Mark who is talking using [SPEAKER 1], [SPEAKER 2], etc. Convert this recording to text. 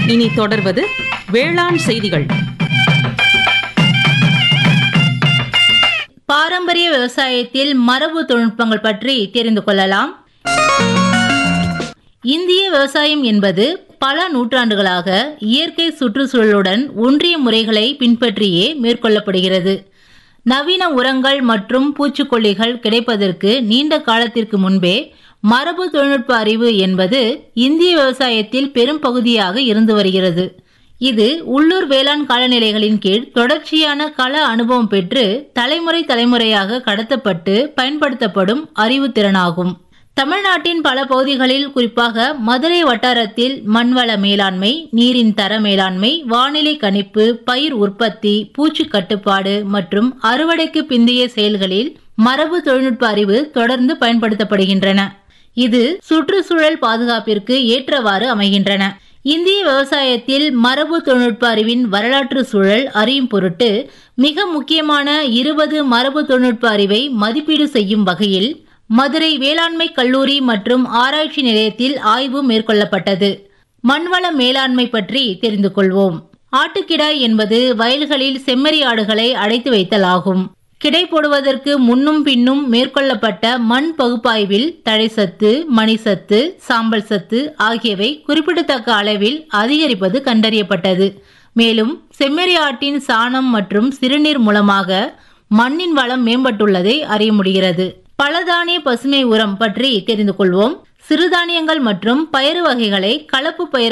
[SPEAKER 1] இனி தொடர்வது வேளாண் செய்திகள்
[SPEAKER 2] பாரம்பரிய விவசாயத்தில் மரபு தொழில்நுட்பங்கள் பற்றி தெரிந்து கொள்ளலாம் இந்திய விவசாயம் என்பது பல நூற்றாண்டுகளாக இயற்கை சுற்றுச்சூழலுடன் ஒன்றிய முறைகளை பின்பற்றியே மேற்கொள்ளப்படுகிறது நவீன உரங்கள் மற்றும் பூச்சிக்கொல்லிகள் கிடைப்பதற்கு நீண்ட காலத்திற்கு முன்பே மரபு தொழில்நுட்ப அறிவு என்பது இந்திய விவசாயத்தில் பெரும் பகுதியாக இருந்து வருகிறது இது உள்ளூர் வேளாண் காலநிலைகளின் கீழ் தொடர்ச்சியான கள அனுபவம் பெற்று தலைமுறை தலைமுறையாக கடத்தப்பட்டு பயன்படுத்தப்படும் அறிவுத்திறனாகும் தமிழ்நாட்டின் பல பகுதிகளில் குறிப்பாக மதுரை வட்டாரத்தில் மண்வள மேலாண்மை நீரின் தர மேலாண்மை வானிலை கணிப்பு பயிர் உற்பத்தி பூச்சி கட்டுப்பாடு மற்றும் அறுவடைக்கு பிந்தைய செயல்களில் மரபு தொழில்நுட்ப அறிவு தொடர்ந்து பயன்படுத்தப்படுகின்றன இது சுற்றுச்சூழல் பாதுகாப்பிற்கு ஏற்றவாறு அமைகின்றன இந்திய விவசாயத்தில் மரபு தொழில்நுட்ப அறிவின் வரலாற்று சூழல் அறியும் பொருட்டு மிக முக்கியமான இருபது மரபு தொழில்நுட்ப அறிவை மதிப்பீடு செய்யும் வகையில் மதுரை வேளாண்மை கல்லூரி மற்றும் ஆராய்ச்சி நிலையத்தில் ஆய்வு மேற்கொள்ளப்பட்டது மண்வள மேலாண்மை பற்றி தெரிந்து கொள்வோம் ஆட்டுக்கிடாய் என்பது வயல்களில் செம்மறி ஆடுகளை அடைத்து வைத்தல் ஆகும் கிடை போடுவதற்கு முன்னும் பின்னும் மேற்கொள்ளப்பட்ட மண் பகுப்பாய்வில் தழைச்சத்து மணிசத்து சாம்பல் சத்து ஆகியவை குறிப்பிடத்தக்க அளவில் அதிகரிப்பது கண்டறியப்பட்டது மேலும் செம்மறி ஆட்டின் சாணம் மற்றும் சிறுநீர் மூலமாக மண்ணின் வளம் மேம்பட்டுள்ளதை அறிய முடிகிறது பலதானிய பசுமை உரம் பற்றி தெரிந்து கொள்வோம் சிறுதானியங்கள் மற்றும் பயறு வகைகளை கலப்பு பயிர்